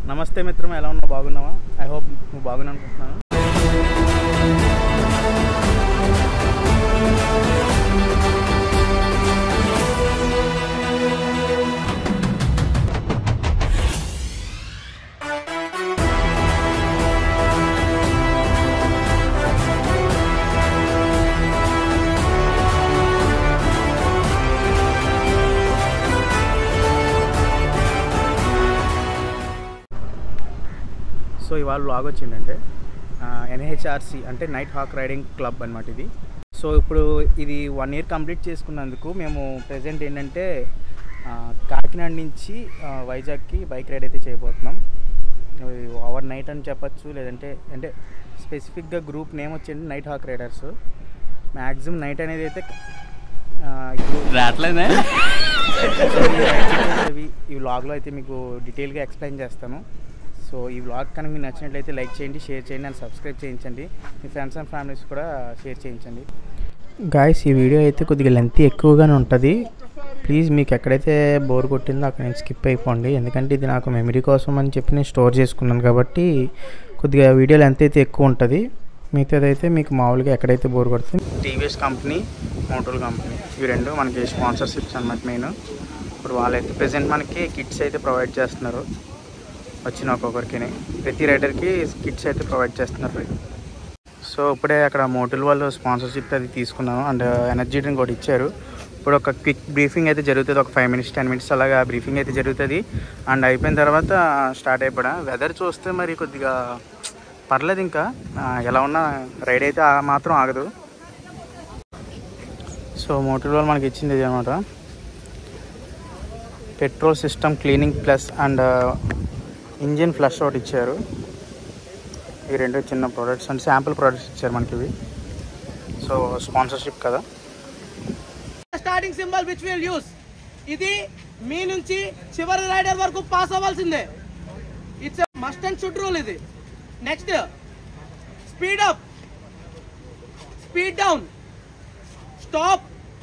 నమస్తే మిత్రం ఎలా ఉన్నావు బాగున్నావా ఐ హోప్ నువ్వు బాగున్నా అనుకుంటున్నాను సో ఇవాళ లాగ్ వచ్చిందంటే ఎన్హెచ్ఆర్సి అంటే నైట్ హాక్ రైడింగ్ క్లబ్ అనమాట ఇది సో ఇప్పుడు ఇది వన్ ఇయర్ కంప్లీట్ చేసుకున్నందుకు మేము ప్రజెంట్ ఏంటంటే ఆ, కాకినాడ నుంచి ఆ, వైజాగ్కి బైక్ రైడ్ అయితే చేయబోతున్నాం ఓవర్ నైట్ అని చెప్పచ్చు లేదంటే అంటే స్పెసిఫిక్గా గ్రూప్ నేమ్ వచ్చేది night hawk riders maximum night అనేది అయితే ఆ, ఇప్పుడు రావట్లేదే సో ఈ రైడ్స్ అనేవి ఈ వ్లాగ్లో అయితే మీకు డీటెయిల్గా ఎక్స్ప్లెయిన్ చేస్తాను సో ఈ వ్లాగ్ కనుక మీకు నచ్చినట్లయితే లైక్ చేయండి షేర్ చేయండి అండ్ సబ్స్క్రైబ్ చేయించండి మీ ఫ్రెండ్స్ అండ్ ఫ్యామిలీస్ కూడా షేర్ చేయించండి గాయస్ ఈ వీడియో అయితే కొద్దిగా లెంత్ ఎక్కువగానే ఉంటుంది ప్లీజ్ మీకు ఎక్కడైతే బోర్ కొట్టిందో అక్కడ నేను స్కిప్ అయిపోండి ఎందుకంటే ఇది నాకు మెమరీ కోసం అని చెప్పి నేను స్టోర్ చేసుకున్నాను కాబట్టి కొద్దిగా వీడియో లెంత్ అయితే ఎక్కువ ఉంటుంది మిగతాదైతే మీకు మామూలుగా ఎక్కడైతే బోర్ కొడుతుంది టీవీఎస్ కంపెనీ మోటోల్ కంపెనీ ఇవి రెండు మనకి స్పాన్సర్షిప్స్ అనమాట మెయిన్ ఇప్పుడు వాళ్ళైతే ప్రజెంట్ మనకి కిట్స్ అయితే ప్రొవైడ్ చేస్తున్నారు వచ్చిన ఒక్కొక్కరికి ప్రతి రైడర్కి కిట్స్ అయితే ప్రొవైడ్ చేస్తున్నారు సో ఇప్పుడే అక్కడ మోటల్ వాళ్ళు స్పాన్సర్షిప్ అది తీసుకున్నాను అండ్ ఎనర్జీ డ్రింక్ కూడా ఇచ్చారు ఇప్పుడు ఒక క్విక్ బ్రీఫింగ్ అయితే జరుగుతుంది ఒక ఫైవ్ మినిట్స్ టెన్ మినిట్స్ అలాగా బ్రీఫింగ్ అయితే జరుగుతుంది అండ్ అయిపోయిన తర్వాత స్టార్ట్ అయిపోయా వెదర్ చూస్తే మరి కొద్దిగా పర్లేదు ఇంకా ఆ, ఎలా ఉన్నా రైడ్ అయితే ఆ మాత్రం ఆగదు సో మోటల్ వాళ్ళు మనకి ఇచ్చింది ఇది అనమాట petrol system cleaning plus and engine flush out ఇచ్చారు ఈ రెండు చిన్న ప్రోడక్ట్స్ అండ్ శాంపుల్ ప్రోడక్ట్స్ ఇచ్చారు మనకి ఇవి సో స్పాన్సర్షిప్ కదా starting symbol which will use ఇది మీ నుంచి చివరి రైడర్ వరకు పాస్ అవ్వాల్సిందే it's must and should rule ఇది next speed up speed down stop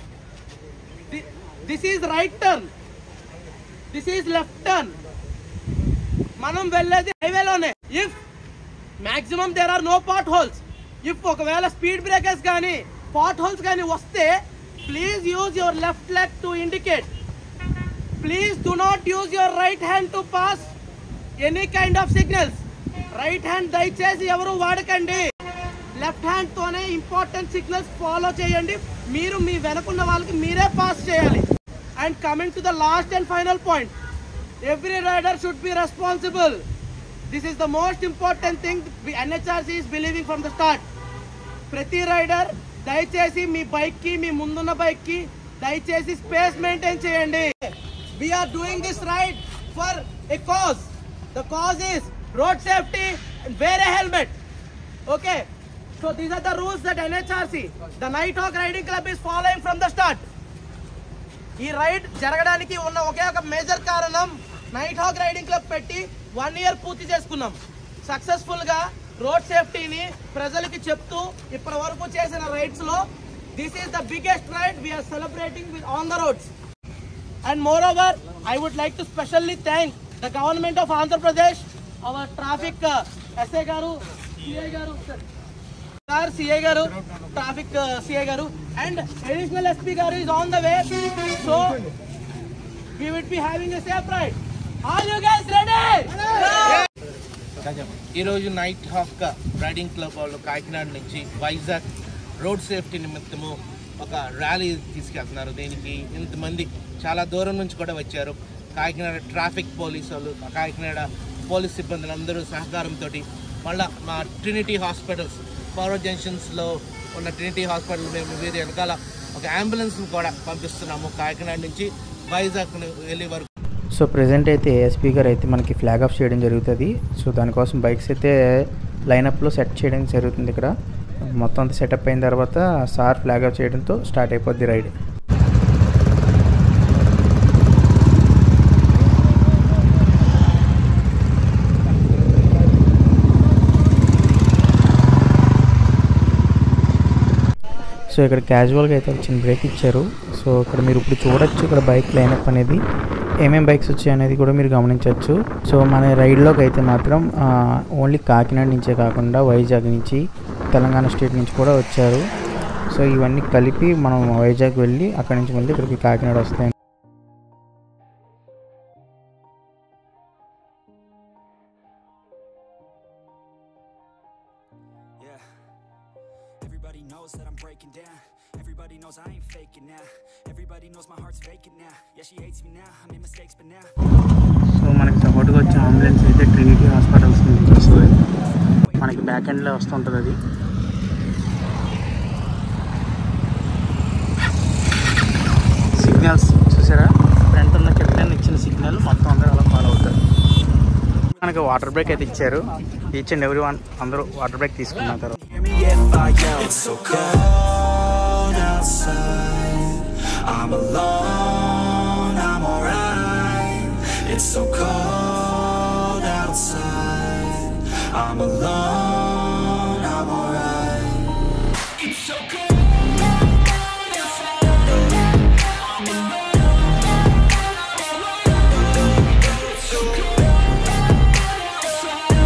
this is right turn this is left turn మనం వెళ్ళేది హైవేలోనే if maximum there are no potholes if ఒకవేళ స్పీడ్ బ్రేకర్స్ కానీ potholes కానీ వస్తే please use your left leg to indicate please do not use your right hand to pass any kind of signals right hand దయచేసి ఎవరు వాడకండి left hand తోనే important signals follow చేయండి మీరు మీ వెనకున్న వాళ్ళకి మీరే పాస్ చేయాలి and coming to the last and final point every rider should be responsible this is the most important thing NHRC is believing from the start ప్రతి rider దయచేసి మీ బైక్ కి మీ ముందున్న బైక్ కి దయచేసి స్పేస్ మెయింటైన్ చేయండి we're doing this ride for a cause the cause is road safety and wear a helmet okay so these are the rules that NHRC the night hawk riding club is following from the start ఈ ride జరగడానికి ఉన్న ఒకే ఒక major కారణం night hawk riding club పెట్టి one year పూర్తి చేసుకున్నాం successful గా రోడ్ సేఫ్టీని ప్రజలకి చెప్తూ ఇప్పటి వరకు చేసిన రైడ్స్ లో this is the biggest ride we are celebrating with on the roads and more over I would like to specially thank the government of Andhra Pradesh hour traffic SI గారు సిఐ గారు సార్ సిఐ గారు traffic CI గారు and additional SP గారు is on the way so we would be having a safe ride. Are you guys ready? ఈరోజు night hawk riding club వాళ్ళు కాకినాడ నుంచి Vizag road safety నిమిత్తము ఒక ర్యాలీ తీసుకెళ్తున్నారు దీనికి ఇంతమంది చాలా దూరం నుంచి కూడా వచ్చారు కాకినాడ ట్రాఫిక్ పోలీసు వాళ్ళు కాకినాడ పోలీస్ సిబ్బందులు అందరూ సహకారంతో మళ్ళా మా ట్రినిటీ హాస్పిటల్స్ పవర్ జంక్షన్స్లో ఉన్న ట్రినిటీ హాస్పిటల్ మేము వీరి వెనకాల ఒక అంబులెన్స్ని కూడా పంపిస్తున్నాము కాకినాడ నుంచి వైజాగ్ వెళ్ళే వరకు సో ప్రజెంట్ అయితే ఏఎస్పీ గారు అయితే మనకి ఫ్లాగ్ ఆఫ్ చేయడం జరుగుతుంది సో దానికోసం బైక్స్ అయితే లైనప్లో సెట్ చేయడం జరుగుతుంది ఇక్కడ మొత్తం అంతా సెటప్ అయిన తర్వాత సార్ ఫ్లాగ్ ఆఫ్ చేయడంతో స్టార్ట్ అయిపోద్ది రైడ్ సో ఇక్కడ క్యాజువల్గా అయితే ఒక చిన్న బ్రేక్ ఇచ్చారు సో ఇక్కడ మీరు ఇప్పుడు చూడొచ్చు ఇక్కడ బైక్ లైనప్ అనేది ఏమేం బైక్స్ వచ్చాయి అనేది కూడా మీరు గమనించవచ్చు సో మన రైడ్లోకి అయితే మాత్రం ఆ, ఓన్లీ కాకినాడ నుంచే కాకుండా వైజాగ్ నుంచి తెలంగాణ స్టేట్ నుంచి కూడా వచ్చారు సో ఇవన్నీ కలిపి మనం వైజాగ్ వెళ్ళి అక్కడి నుంచి మళ్ళీ ఇక్కడికి కాకినాడ వస్తాయి Yeah. Everybody knows that I'm breaking down. Everybody knows I ain't faking now. Everybody knows my heart's vacant now. Yeah, she hates me now. I made mistakes, but now. So మనకి సపోర్ట్గా వచ్చిన అంబులెన్స్ అయితే Trinity hospitals నుంచి వస్తుంది మనకి back ఎండ్లో వస్తుంటుంది అది సిగ్నల్స్ చూసారా ఫ్రంట్ ఉన్న కెప్టెన్ ఇచ్చిన సిగ్నల్ మొత్తం అందరూ అలా ఫాలో అవుతారు మనకి వాటర్ బ్రేక్ అయితే ఇచ్చారు ఈచ్ అండ్ ఎవ్రీ వన్ అందరూ వాటర్ బ్రేక్ తీసుకున్న తర్వాత Hear me if I yell. It's so cold outside. I'm alone. I'm alright. It's so cold outside. I'm alone. I'm alright. It's so cold outside. I'm alone. It's so cold outside.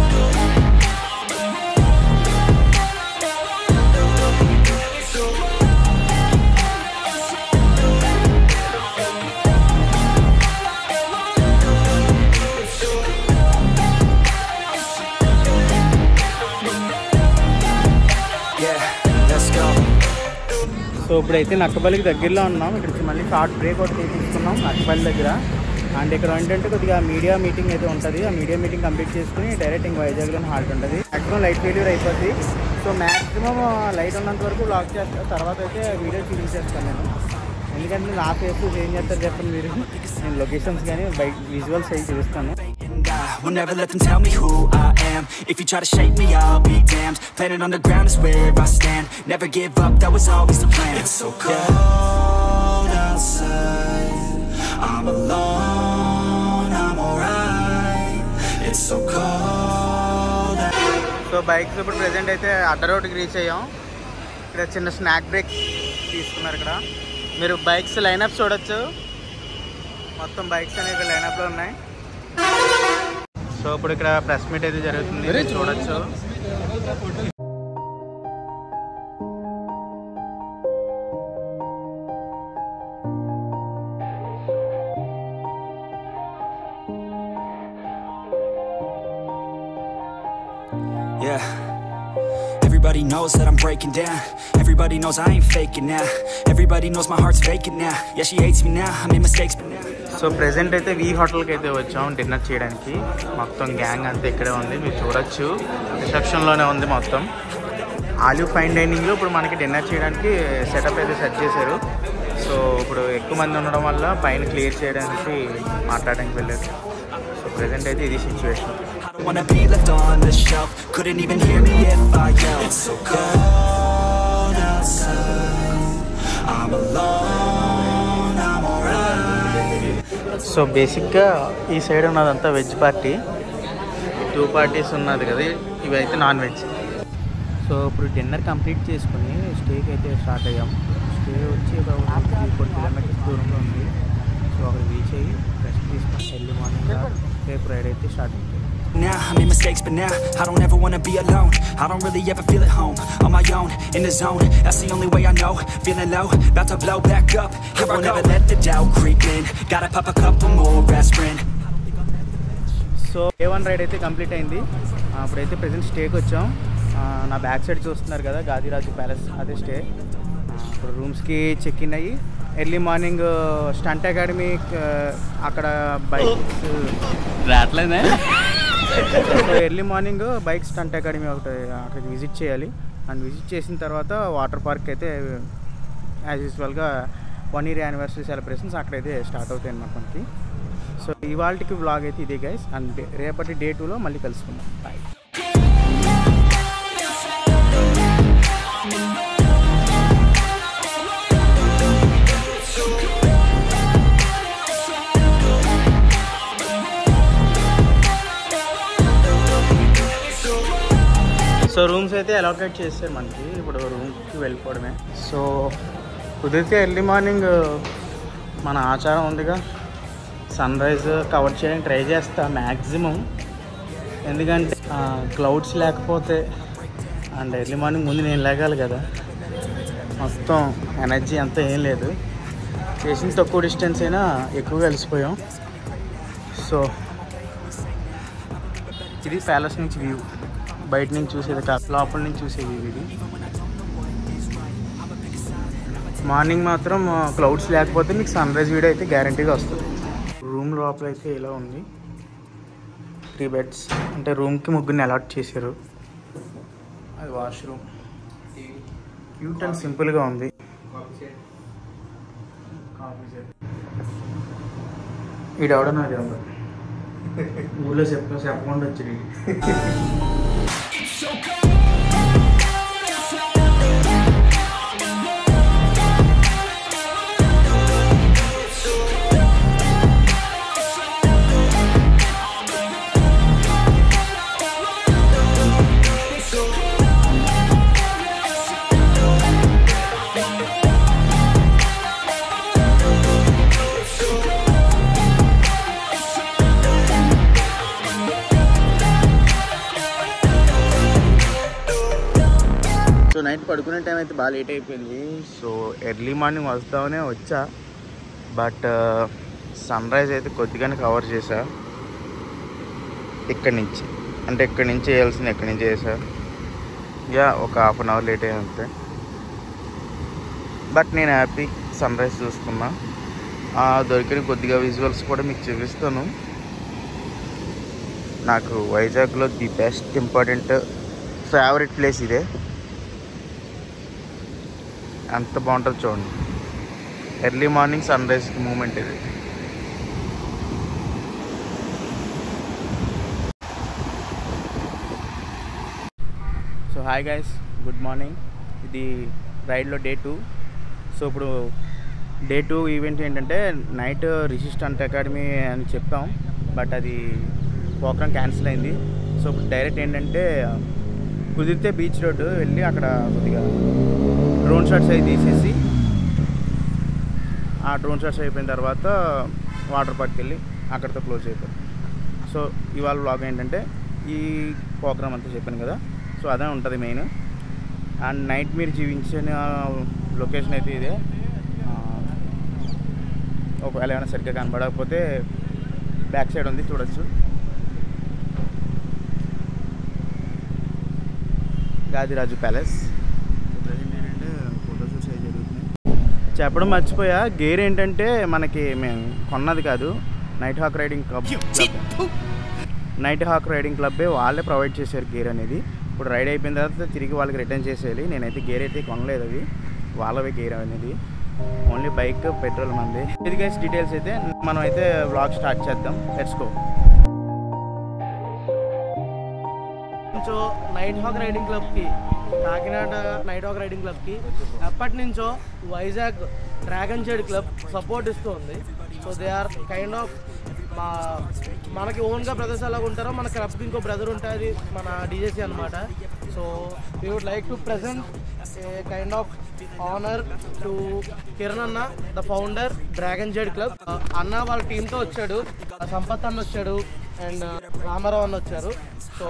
Yeah, let's go. So ఇప్పుడైతే నక్కపల్లికి దగ్గరలో ఉన్నాం ఇక్కడికి మళ్ళీ short break ఒకటి తీసుకున్నాం నక్కపల్లి దగ్గర and ఇక్కడ ఏంటంటే కొద్దిగా మీడియా మీటింగ్ అయితే ఉంటుంది ఆ మీడియా మీటింగ్ కంప్లీట్ చేసుకుని డైరెక్ట్ ఇంక వైజాగ్లోనే హాల్ట్ ఉంటుంది మ్యాక్సిమం లైట్ ఫెయిల్యూర్ అయిపోద్ది సో మ్యాక్సిమం లైట్ ఉన్నంత వరకు బ్లాక్ చేస్తా తర్వాత అయితే వీడియో చూపించేస్తాను నేను ఎందుకంటే నా ఫేస్ ఏం చేస్తారు చెప్పండి మీరు నేను లొకేషన్స్ కానీ బైక్ విజువల్స్ అవి చూపిస్తాను And I will never let them tell me who I am. If you try to shake me, I'll be damned. Planet on the ground is where I stand. Never give up, that was always the plan. It's so cold outside. I'm alone, I'm alright. It's so cold. So bikes ఇప్పుడు present అయితే అడ్డ రోడ్కి reach అయ్యాం ఇక్కడ చిన్న snack break తీసుకున్నారు ఇక్కడ మీరు బైక్స్ లైనప్ చూడొచ్చు మొత్తం బైక్స్ అనేవి లైనప్లో ఉన్నాయి సో ఇప్పుడు ఇక్కడ ప్రెస్ మీట్ అయితే జరుగుతుంది మీరు చూడొచ్చు Yeah. Everybody knows that I'm breaking down. Everybody knows I ain't faking now. Everybody knows my heart's vacant now. Yeah, she hates me now. I made mistakes, but now. So present అయితే we హోటల్కి అయితే వచ్చాం dinner చేయడానికి మొత్తం gang అంతా ఇక్కడే ఉంది మీరు చూడొచ్చు రిసెప్షన్లోనే ఉంది మొత్తం ఆలివ్ ఫైన్ డైనింగ్లో ఇప్పుడు మనకి డిన్నర్ చేయడానికి సెటప్ అయితే సెట్ చేశారు సో ఇప్పుడు ఎక్కువ మంది ఉండడం వల్ల పైన క్లియర్ చేయడానికి మాట్లాడడానికి వెళ్ళారు సో ప్రెసెంట్ అయితే ఇది situation I don't wanna be left on the shelf. Couldn't even hear me if I yelled. It's so cold outside. I'm alone. I'm alright. So బేసిక్గా ఈ సైడ్ ఉన్నదంతా వెజ్ పార్టీ టూ పార్టీస్ ఉన్నది కదా ఇవి అయితే non veg so ఇప్పుడు dinner complete చేసుకుని స్టేకి అయితే స్టార్ట్ అయ్యాం స్టే వచ్చి ఒక త్రీ ఫోర్ కిలోమీటర్స్ దూరంలో ఉంది సో అక్కడ రీచ్ అయ్యి రెస్ట్ తీసుకొని ఎర్లీ మార్నింగ్ రేపు రైడ్ అయితే స్టార్ట్ అవుతుంది Now I made mistakes, but now I don't ever wanna be alone. I don't really ever feel at home. On my own, in the zone. That's the only way I know. Feeling low, about to blow back up. Here I won't ever let the doubt creep in. Gotta pop a couple more aspirin. So ఏ one ride అయితే complete అయింది ఆ, ఇప్పుడైతే present స్టేకి వచ్చాం ఆ, నా back side చూస్తున్నారు కదా గాదిరాజు ప్యాలెస్ అదే స్టే ఆ, ఇప్పుడు రూమ్స్కి చెక్ ఇన్ అయ్యి ఎర్లీ మార్నింగ్ స్టంట్ అకాడమీ అక్కడ బైక్స్ రావట్లేదే so early morning bike stunt academy ఒకటి అక్కడికి విజిట్ చేయాలి అండ్ విజిట్ చేసిన తర్వాత వాటర్ పార్క్ అయితే యాజ్ యూజువల్గా వన్ ఇయర్ యానివర్సరీ సెలబ్రేషన్స్ అక్కడైతే స్టార్ట్ అవుతాయి అన్నమాట మనకి సో ఇవాళకి వ్లాగ్ అయితే ఇదే గైస్ అండ్ రేపటి డే టూలో మళ్ళీ కలుసుకుందాం బాయ్ సో రూమ్స్ అయితే అలొకేట్ చేస్తారు మనకి ఇప్పుడు రూమ్కి వెళ్ళిపోవడమే సో కుదిరితే ఎర్లీ మార్నింగ్ మన ఆచారం ఉందిగా సన్ రైజ్ కవర్ చేయడానికి ట్రై చేస్తా మ్యాక్సిమం ఎందుకంటే క్లౌడ్స్ లేకపోతే అండ్ ఎర్లీ మార్నింగ్ ముందు నేను లేగాలి కదా మొత్తం ఎనర్జీ అంతా ఏం లేదు చేసిన తక్కువ డిస్టెన్స్ అయినా ఎక్కువగా కలిసిపోయాం సో ఇది ప్యాలెస్ నుంచి వ్యూ బయట నుంచి చూసేది కాదు లోపల నుంచి చూసే వ్యూ ఇది మార్నింగ్ మాత్రం క్లౌడ్స్ లేకపోతే మీకు సన్ రైజ్ వీడియో అయితే గ్యారంటీగా వస్తుంది రూమ్ లోపల అయితే ఇలా ఉంది త్రీ బెడ్స్ అంటే రూమ్కి ముగ్గురిని అలాట్ చేశారు అది వాష్రూమ్ క్యూట్ అండ్ సింపుల్గా ఉంది ఈడెవడ నాకు ఎవరు ఊళ్ళో చెప్ప చెప్పకుండా వచ్చి సో నైట్ పడుకునే టైం అయితే బాగా లేట్ అయిపోయింది సో ఎర్లీ మార్నింగ్ వస్తామనే వచ్చా బట్ సన్ రైజ్ అయితే కొద్దిగానే కవర్ చేసా ఇక్కడి నుంచి అంటే ఇక్కడి నుంచి వేయాల్సింది ఇక్కడి నుంచి చేసా యా ఒక హాఫ్ అన్ అవర్ లేట్ అయ్యి అంతే బట్ నేను హ్యాపీ సన్ రైజ్ చూసుకున్నా ఆ దొరికిన కొద్దిగా విజువల్స్ కూడా మీకు చూపిస్తాను నాకు వైజాగ్లో the best important favourite place ఇదే ఎంత బాగుంటుందో చూడండి early morning sunrise moment ఇది so hi guys good morning ఇది రైడ్లో డే టూ సో ఇప్పుడు డే టూ ఈవెంట్ ఏంటంటే నైట్ రిజిస్టెంట్ అకాడమీ అని చెప్పాం బట్ అది ప్రోగ్రామ్ క్యాన్సిల్ అయింది సో ఇప్పుడు డైరెక్ట్ ఏంటంటే కుదిరితే బీచ్ రోడ్డు వెళ్ళి అక్కడ కొద్దిగా డ్రోన్ షాట్స్ అవి తీసేసి ఆ డ్రోన్ షాట్స్ అయిపోయిన తర్వాత వాటర్ పార్క్కి వెళ్ళి అక్కడితో క్లోజ్ అయిపోయింది సో ఇవాళ వ్లాగ్ ఏంటంటే ఈ ప్రోగ్రామ్ అంతా చెప్పాను కదా సో అదే ఉంటుంది మెయిన్ అండ్ నైట్ మీరు జీవించిన లొకేషన్ అయితే ఇదే ఆ, ఒకవేళ ఏమైనా సరిగ్గా కనబడకపోతే బ్యాక్ సైడ్ ఉంది చూడొచ్చు గాదిరాజు ప్యాలెస్ ప్రజెంట్ ఏంటంటే ఫోటోషూట్స్ అవి జరుగుతున్నాయి చెప్పడం మర్చిపోయా గేర్ ఏంటంటే మనకి మేము కొన్నది కాదు night hawk riding club club night hawk riding క్లబ్బే వాళ్ళే ప్రొవైడ్ చేశారు గేర్ అనేది ఇప్పుడు రైడ్ అయిపోయిన తర్వాత తిరిగి వాళ్ళకి రిటర్న్ చేసేయాలి నేనైతే గేర్ అయితే కొనలేదు అది వాళ్ళవే గేర్ అనేది ఓన్లీ బైక్ పెట్రోల్ మంది ఇది గైస్ డీటెయిల్స్ అయితే మనం అయితే వ్లాగ్ స్టార్ట్ చేద్దాం లెట్స్ గో నుంచో నైట్ హాక్ రైడింగ్ క్లబ్కి కాకినాడ నైట్ హాక్ రైడింగ్ క్లబ్కి ఎప్పటి నుంచో Vizag dragon shade club support ఇస్తూ ఉంది so they are kind of మా మనకి ఓన్గా బ్రదర్స్ ఎలాగ ఉంటారో మన క్లబ్కి ఇంకో బ్రదర్ ఉంటుంది మన డీజేసీ అనమాట so we would like to present a kind of honour to Kiran అన్న the founder dragon Z club అన్న వాళ్ళ టీంతో వచ్చాడు సంపత్ అన్న వచ్చాడు అండ్ రామారావు అన్న వచ్చారు సో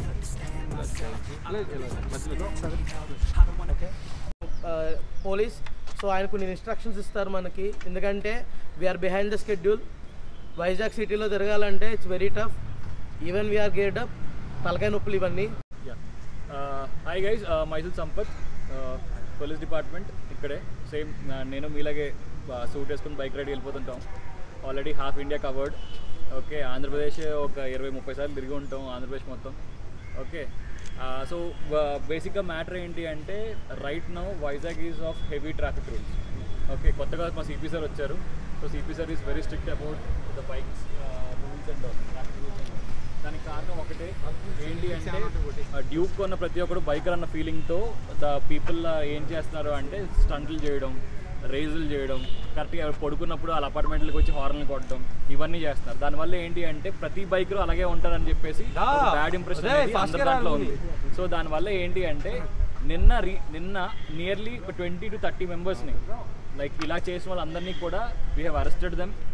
పోలీస్ సో ఆయన కొన్ని ఇన్స్ట్రక్షన్స్ ఇస్తారు మనకి ఎందుకంటే we are behind the schedule Vizag సిటీలో తిరగాలంటే it's very tough even we are geared up తలకాయ నొప్పులు ఇవన్నీ hi guys myself Sampath police department ఇక్కడే సేమ్ నేను మీలాగే సూట్ వేసుకుని బైక్ రైడ్ వెళ్ళిపోతుంటాం already half India covered okay Andhra Pradesh ఒక ఇరవై ముప్పై సార్లు తిరిగి ఉంటాం ఆంధ్రప్రదేశ్ మొత్తం ఓకే సో బేసిక్గా మ్యాటర్ ఏంటి అంటే right now Vizag is off heavy traffic rules okay కొత్తగా మా సిపి సార్ వచ్చారు so CP sir is very strict about the bikes rules and traffic rules and దానికి కారణం ఒకటే ఏంటి అంటే డ్యూక్ కొన్న ప్రతి ఒక్కరు బైకర్ అన్న ఫీలింగ్తో ద పీపుల్ ఏం చేస్తున్నారు అంటే స్టంట్లు చేయడం రేజులు చేయడం కరెక్ట్గా పడుకున్నప్పుడు వాళ్ళ అపార్ట్మెంట్లకు వచ్చి హార్న్లు కొట్టడం ఇవన్నీ చేస్తున్నారు దానివల్ల ఏంటి అంటే ప్రతి బైకర్ అలాగే ఉంటారని చెప్పేసి బ్యాడ్ ఇంప్రెషన్ అనేది అందరి దాంట్లో ఉంది సో దానివల్ల ఏంటి అంటే నిన్న రీ నిన్న నియర్లీ ఒక ట్వంటీ టు థర్టీ మెంబర్స్ని లైక్ ఇలా చేసిన వాళ్ళందరినీ కూడా we have arrested them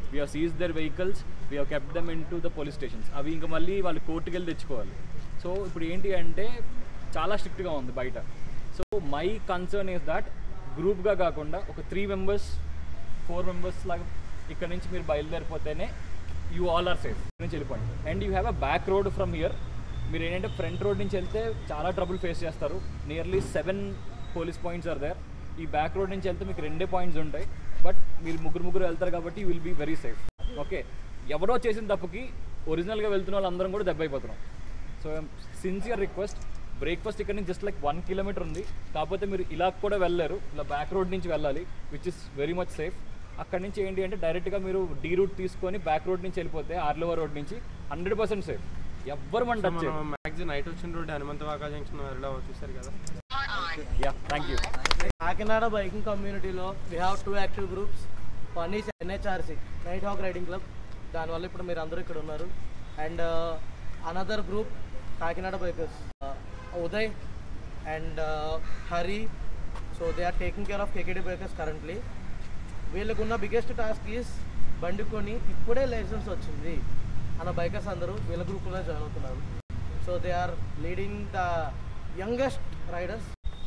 we have seize their vehicles we have kept them into the police stations అవి ఇంకా మళ్ళీ వాళ్ళు కోర్టుకి వెళ్ళి తెచ్చుకోవాలి సో ఇప్పుడు ఏంటి అంటే చాలా స్ట్రిక్ట్గా ఉంది బయట so my concern is that గ్రూప్గా కాకుండా ఒక త్రీ మెంబర్స్ ఫోర్ మెంబర్స్ లాగా ఇక్కడ నుంచి మీరు బయలుదేరిపోతేనే యూ ఆల్ ఆర్ సేఫ్ నుంచి వెళ్ళిపోండి and you have a back road from here మీరు ఏంటంటే ఫ్రంట్ రోడ్ నుంచి వెళ్తే చాలా ట్రబుల్ ఫేస్ చేస్తారు nearly seven police points are there ఈ బ్యాక్ రోడ్ నుంచి వెళ్తే మీకు రెండే పాయింట్స్ ఉంటాయి బట్ మీరు ముగ్గురు ముగ్గురు వెళ్తారు కాబట్టి will be very safe okay ఎవరో చేసిన తప్పుకి ఒరిజినల్గా వెళ్తున్న వాళ్ళందరం కూడా దెబ్బ అయిపోతున్నాం సో సిన్సియర్ రిక్వెస్ట్ బ్రేక్ఫాస్ట్ ఇక్కడ నుంచి జస్ట్ లైక్ వన్ కిలోమీటర్ ఉంది కాకపోతే మీరు ఇలా కూడా వెళ్ళలేరు ఇలా బ్యాక్ రోడ్ నుంచి వెళ్ళాలి which is very much safe అక్కడ నుంచి ఏంటి అంటే డైరెక్ట్గా మీరు డీ రూట్ తీసుకొని బ్యాక్ రోడ్ నుంచి వెళ్ళిపోతే ఆర్లోవా రోడ్ నుంచి హండ్రెడ్ పర్సెంట్ సేఫ్ ఎవ్వరు మన టచ్ చేయరు మ్యాక్సిమం నైట్ వచ్చిన రోడ్ హనుమంతవాక జంక్షన్ వెళ్ళా చూసారు కదా yeah thank you Kakinada biking కమ్యూనిటీలో we have two active groups one is NHRC night hawk riding club దానివల్ల ఇప్పుడు మీరు అందరూ ఇక్కడ ఉన్నారు and another group Kakinada bikers Uday and Hari so they are taking care of KKD bikers currently వీళ్ళకున్న బిగ్గెస్ట్ టాస్క్ ఈస్ బండి కొని ఇప్పుడే లైసెన్స్ వచ్చింది అన్న బైకర్స్ అందరూ వీళ్ళ గ్రూప్లో జాయిన్ అవుతున్నారు so they are leading the youngest riders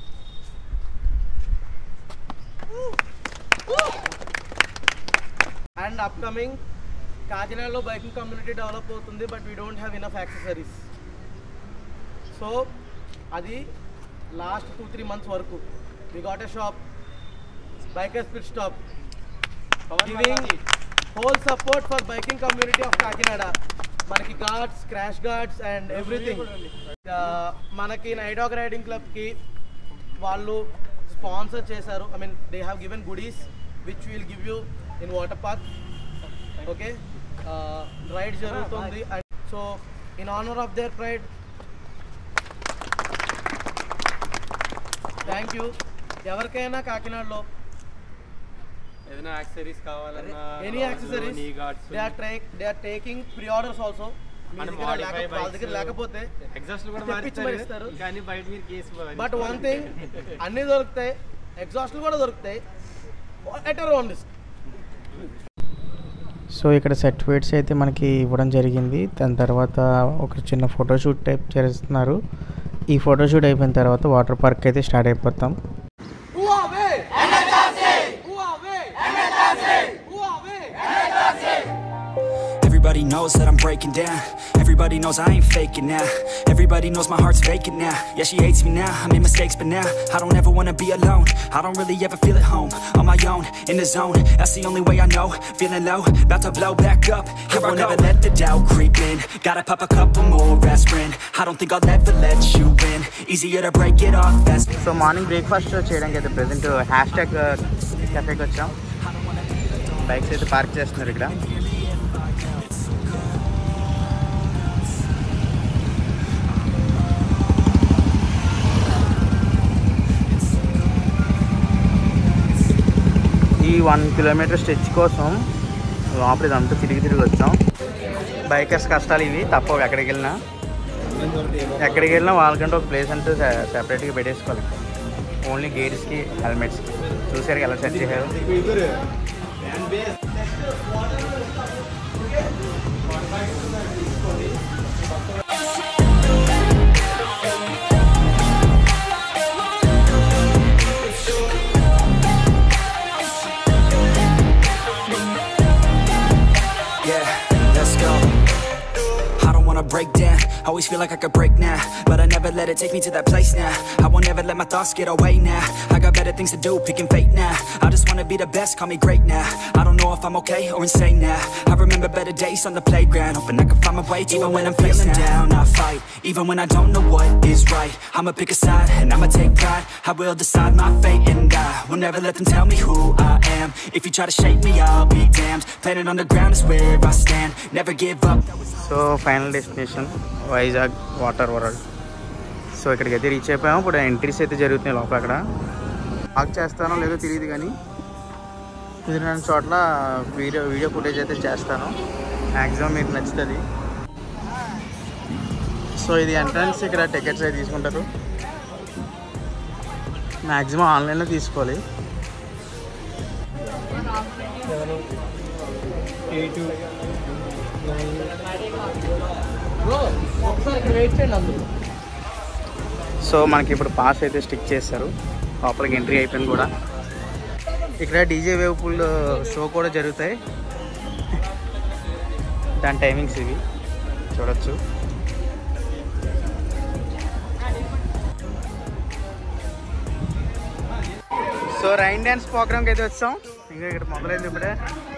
and upcoming కాకినాడలో బైకింగ్ కమ్యూనిటీ డెవలప్ అవుతుంది but we don't have enough accessories so అది లాస్ట్ టూ త్రీ మంత్స్ వరకు we got a shop biker spit stop giving whole support for biking community of Kakinada మనకి guards crash guards and everything మనకి night hawk riding క్లబ్కి వాళ్ళు sponsor చేశారు I mean they have given goodies which will give you in water park okay ride జరుగుతుంది and so in honour of their pride thank you ఎవరికైనా కాకినాడలో ఏదైనా accessories కావాలన్నా any accessories knee guards they are try they are taking preorders also మీ And దగ్గర modify లేక- వాళ్ళ దగ్గర bikes. లేకపోతే ఎగ్జాస్ట్ కూడా తెప్పించి మరి ఇస్తారు. మారుస్తారు కానీ బయట మీరు కేసు బట్ వన్ థింగ్ అన్నీ దొరుకుతాయి ఎగ్జాస్ట్లు కూడా దొరుకుతాయి ఎట్ ఓన్ రిస్క్ సో ఇక్కడ సర్టిఫికేట్స్ అయితే మనకి ఇవ్వడం జరిగింది దాని తర్వాత ఒక చిన్న ఫోటోషూట్ టైప్ చేస్తున్నారు ఈ ఫోటోషూట్ అయిపోయిన తర్వాత వాటర్ పార్క్ అయితే స్టార్ట్ అయిపోతాం Everybody knows that I'm breaking down Everybody knows I ain't faking now Everybody knows my heart's vacant now Yeah, she hates me now, I made mistakes but now I don't ever wanna be alone I don't really ever feel at home On my own, in the zone That's the only way I know Feeling low, about to blow back up Here I won't ever let the doubt creep in Gotta pop a couple more aspirin I don't think I'll ever let you in Easier to break it off fast so morning breakfast చేయడానికి అయితే present hash tag కెఫేకి వచ్చాం bikes అయితే park చేస్తున్నారు ఇక్కడ ఈ one kilometre stretch కోసం లోపల ఇదంతా తిరిగి తిరిగి వచ్చాం బైకర్స్ కష్టాలు ఇవి తప్పవు ఎక్కడికి వెళ్ళినా ఎక్కడికి వెళ్ళినా వాళ్ళకంటే ఒక ప్లేస్ అంటూ సెపరేట్గా పెట్టేసుకోవాలి ఓన్లీ గేట్స్కి హెల్మెట్స్కి చూసారు ఎలా సెట్ చేశారు Yeah, let's go. I don't wanna break down. Always feel like I could break now, but I never let it take me to that place now. I won't ever let my thoughts get away now. I got better things to do, picking fate now. I just wanna be the best, call me great now. I don't know if I'm okay or insane now. I remember better days on the playground, hoping I can find my way. Even when I'm feeling down, I fight. Even when I don't know what is right, I'ma pick a side and I'ma take pride. I will decide my fate and I will never let them tell me who I am. If you try to shake me, I'll be damned. Planet on the ground is where I stand. Never give up. So final destination Vizag water world so ఇక్కడికి అయితే reach అయిపోయాము ఇప్పుడు entries అయితే జరుగుతున్నాయి లోపల అక్కడ walk చేస్తానో లేదో తెలియదు కానీ కుదిరిన చోట్ల వీడియో వీడియో ఫుటేజ్ అయితే చేస్తాను మ్యాక్సిమం మీకు నచ్చుతుంది సో ఇది ఎంట్రన్స్ ఇక్కడ టికెట్స్ అయితే తీసుకుంటారు మ్యాక్సిమం ఆన్లైన్లో తీసుకోవాలి ఎయిట్ బ్రో ఒకసారి ఇక్కడ వెయిట్ చేయండి అందరూ సో మనకి ఇప్పుడు పాస్ అయితే స్టిక్ చేస్తారు లోపలికి ఎంట్రీ అయిపోయింది కూడా ఇక్కడ డీజే వేవ్ పూల్ షో కూడా జరుగుతాయి దాని టైమింగ్స్ ఇవి చూడొచ్చు సో రైన్ డ్యాన్స్ ప్రోగ్రామ్కి అయితే వచ్చాం ఇంకా ఇక్కడ మొదలైంది ఇప్పుడే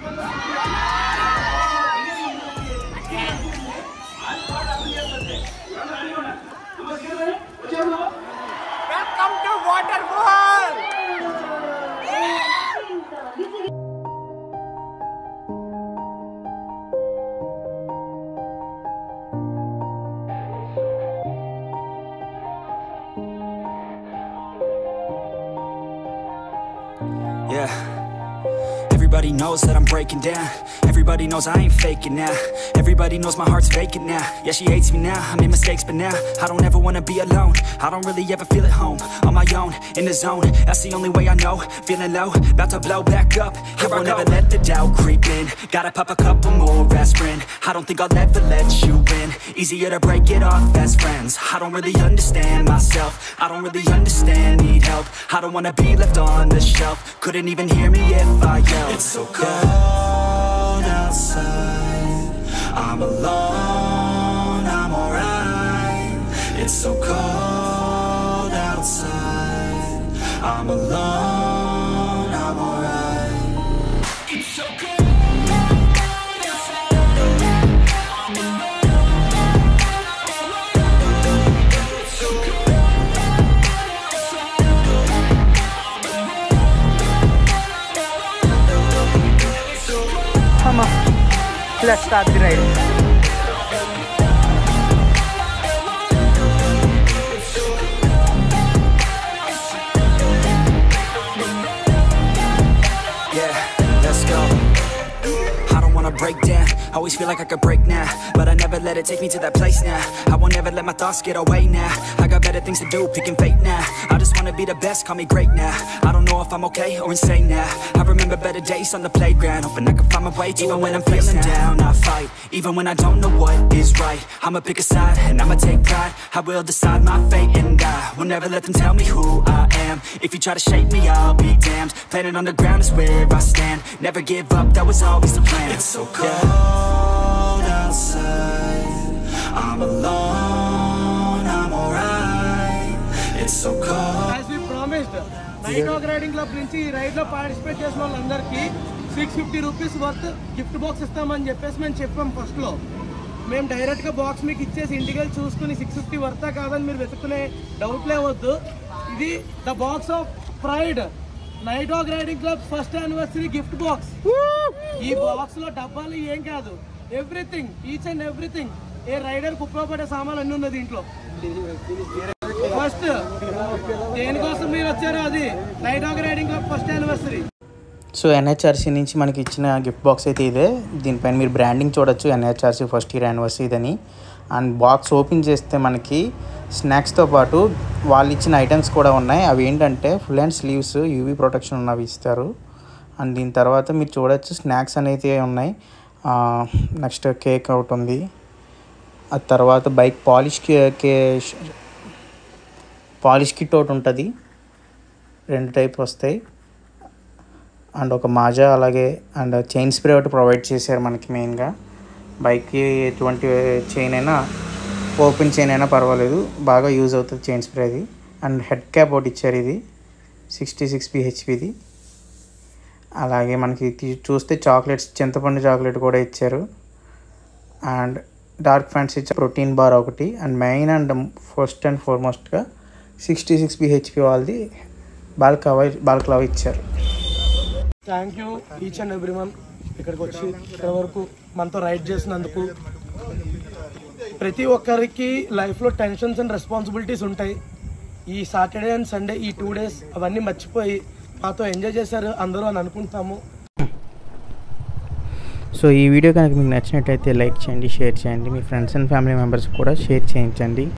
Yeah. Everybody knows that I'm breaking down. Everybody knows I ain't faking now. Everybody knows my heart's vacant now. Yeah, she hates me now. I made mistakes, but now I don't ever wanna be alone. I don't really ever feel at home. On my own, in the zone. That's the only way I know. Feeling low, about to blow back up. Here I won't ever let the doubt creep in. Gotta pop a couple more aspirin. I don't think I'll ever let you in. Easier to break it off best friends. I don't really understand myself. I don't really understand, need help. I don't wanna be left on the shelf. Couldn't even hear me if I yelled. It's so cold outside. I'm alone, I'm alright. It's so cold outside. I'm alone, I'm alright. It's so cold outside. I'm alone. It's so cold అమ్మా let's start the ride Yeah, let's go. I don't wanna break down. Always feel like I could break now, but I never let it take me to that place now. I won't ever let my thoughts get away now. I got better things to do, picking fate now. I just wanna be the best, call me great now. I don't know if I'm okay or insane now. I remember better days on the playground, hoping I can find my way to even when I'm feeling down. I fight, even when I don't know what is right. I'ma pick a side and I'ma take pride. I will decide my fate and I will never let them tell me who I am. If you try to shape me, I'll be damned. Planet on the ground is where I stand. Never give up, that was always the plan. It's so cold outside. I'm alone, I'm alright. It's so cold. As we promised night hawk riding club నుంచి ఈ ride లో participate చేసిన వాళ్ళందరికీ six fifty rupees worth gift box ఇస్తామని చెప్పేసి మేము చెప్పాం first లో మేము డైరెక్ట్ గా బాక్స్ మీకు ఇచ్చేసి ఇంటికి వెళ్ళి చూసుకుని సిక్స్ ఫిఫ్టీ వర్తా కాదని మీరు వెతుక్కునే డౌట్ లేవద్దు ఇది the box of pride night hawk riding club first anniversary gift box ఈ బాక్స్ లో డబ్బాలు ఏం కాదు everything each and everything a rider కు ఉపయోగపడే సామాన్లు అన్ని ఉన్నది దీంట్లో ఫస్ట్ దేనికోసం మీరు వచ్చారు అది night hawk riding club first anniversary so NHRC నుంచి మనకి ఇచ్చిన గిఫ్ట్ బాక్స్ అయితే ఇదే దీనిపైన మీరు బ్రాండింగ్ చూడొచ్చు ఎన్హెచ్ఆర్సీ ఫస్ట్ ఇయర్ యానివర్సరీ ఇదని అండ్ బాక్స్ ఓపెన్ చేస్తే మనకి స్నాక్స్తో పాటు వాళ్ళు ఇచ్చిన ఐటమ్స్ కూడా ఉన్నాయి అవి ఏంటంటే full and sleeves UV protection ఉన్నవి ఇస్తారు అండ్ దీని తర్వాత మీరు చూడొచ్చు స్నాక్స్ అనేది ఉన్నాయి నెక్స్ట్ కేక్ ఒకటి ఉంది ఆ తర్వాత బైక్ పాలిష్ కే పాలిష్ కిట్ ఒకటి ఉంటుంది రెండు టైప్ వస్తాయి అండ్ ఒక మాజా అలాగే అండ్ చైన్ స్ప్రే ఒకటి ప్రొవైడ్ చేశారు మనకి మెయిన్గా బైక్కి ఎటువంటి చైన్ అయినా ఓపెన్ చైన్ అయినా పర్వాలేదు బాగా యూజ్ అవుతుంది చైన్ స్ప్రే అది అండ్ హెడ్ క్యాప్ ఒకటి ఇచ్చారు ఇది సిక్స్టీ సిక్స్ పిహెచ్పిది అలాగే మనకి తీ- చూస్తే చాక్లెట్స్ చింతపండు చాక్లెట్ కూడా ఇచ్చారు and dark fancy protein bar ఒకటి and main and first and ఫార్మోస్ట్గా సిక్స్టీ సిక్స్ పిహెచ్పి వాళ్ళది బాల్కవా బాల్క్లవా ఇచ్చారు thank you each and every one ఇక్కడికి వచ్చి ఇక్కడ వరకు మనతో రైడ్ చేసినందుకు ప్రతి ఒక్కరికి లైఫ్లో టెన్షన్స్ అండ్ రెస్పాన్సిబిలిటీస్ ఉంటాయి ఈ సాటర్డే అండ్ సండే ఈ టూ డేస్ అవన్నీ మర్చిపోయి మాతో ఎంజాయ్ చేశారు అందరూ అని అనుకుంటాము సో ఈ వీడియో కనుక మీకు నచ్చినట్టయితే లైక్ చేయండి షేర్ చేయండి మీ ఫ్రెండ్స్ అండ్ ఫ్యామిలీ మెంబర్స్ కూడా షేర్ చేయించండి